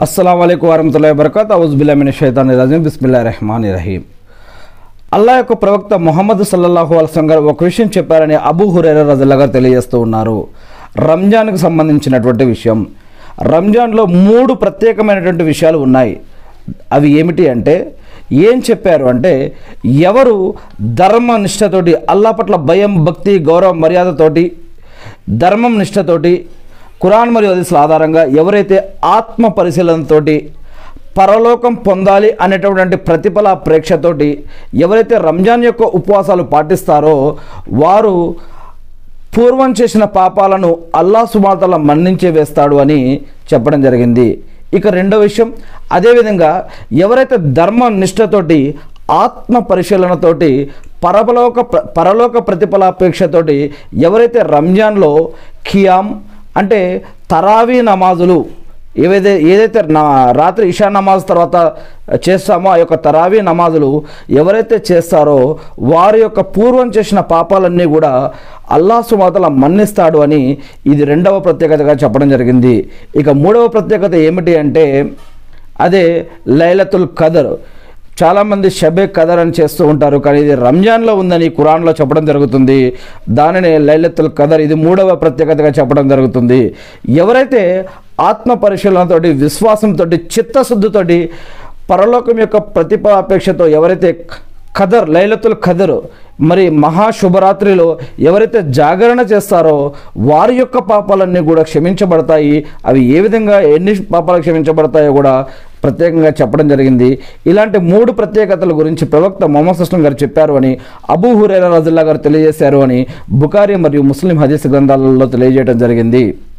అస్సలం అయికు వరహతుల్లా వబర్కత్ అవుజుబిల్లామిన షైతాని రజీం బిస్మిల్లా రెహమాన్ రహీం అల్లా యొక్క ప్రవక్త మొహమ్మద్ సల్లల్లాహు అల్సం గారు ఒక విషయం చెప్పారని అబూ హురేరా రజల్లా గారు తెలియజేస్తూ ఉన్నారు రంజాన్కు సంబంధించినటువంటి విషయం రంజాన్లో మూడు ప్రత్యేకమైనటువంటి విషయాలు ఉన్నాయి అవి ఏమిటి అంటే ఏం చెప్పారు అంటే ఎవరు ధర్మ నిష్ఠతోటి అల్లా పట్ల భయం భక్తి గౌరవ మర్యాదతోటి ధర్మం నిష్ఠతోటి ఖురాన్ మరియు హదీసుల ఆధారంగా ఎవరైతే ఆత్మ పరిశీలనతోటి పరలోకం పొందాలి అనేటటువంటి ప్రతిఫల ప్రేక్షతోటి ఎవరైతే రంజాన్ యొక్క ఉపవాసాలు పాటిస్తారో వారు పూర్వం చేసిన పాపాలను అల్లా సుమాతల మన్నించే వేస్తాడు అని చెప్పడం జరిగింది ఇక రెండో విషయం అదేవిధంగా ఎవరైతే ధర్మ నిష్ఠతోటి ఆత్మ పరిశీలనతోటి పరలోక ప్ర- పరలోక ప్రతిఫలాపేక్షతోటి ఎవరైతే రంజాన్లో ఖియాం అంటే తరావీ నమాజులు ఏవైతే ఏదైతే నా రాత్రి ఇషా నమాజ్ తర్వాత చేస్తామో ఆ యొక్క తరావీ నమాజులు ఎవరైతే చేస్తారో వారి యొక్క పూర్వం చేసిన పాపాలన్నీ కూడా అల్లా సుమాతల మన్నిస్తాడు అని ఇది రెండవ ప్రత్యేకతగా చెప్పడం జరిగింది ఇక మూడవ ప్రత్యేకత ఏమిటి అంటే అదే లైలతుల్ కదర్ చాలామంది షబే కదర్ అని చేస్తూ ఉంటారు కానీ ఇది రంజాన్లో ఉందని ఖురాన్లో చెప్పడం జరుగుతుంది దానినే లైలతుల్ కదర్ ఇది మూడవ ప్రత్యేకతగా చెప్పడం జరుగుతుంది ఎవరైతే ఆత్మ పరిశీలనతోటి విశ్వాసంతో చిత్తశుద్ధితోటి పరలోకం యొక్క ప్రతిపాపేక్షతో ఎవరైతే ఖదర్ లైలతుల్ ఖదర్ మరి మహాశుభరాత్రిలో ఎవరైతే జాగరణ చేస్తారో వారి యొక్క పాపాలన్నీ కూడా క్షమించబడతాయి అవి ఏ విధంగా ఎన్ని పాపాలు క్షమించబడతాయో కూడా ప్రత్యేకంగా చెప్పడం జరిగింది ఇలాంటి మూడు ప్రత్యేకతల గురించి ప్రవక్త మొహమ్మద్ సుస్లం గారు చెప్పారు అని అబూ హురేరా రజుల్లా గారు తెలియజేశారు అని బుకారి మరియు ముస్లిం హదీస్ గ్రంథాలలో తెలియజేయడం జరిగింది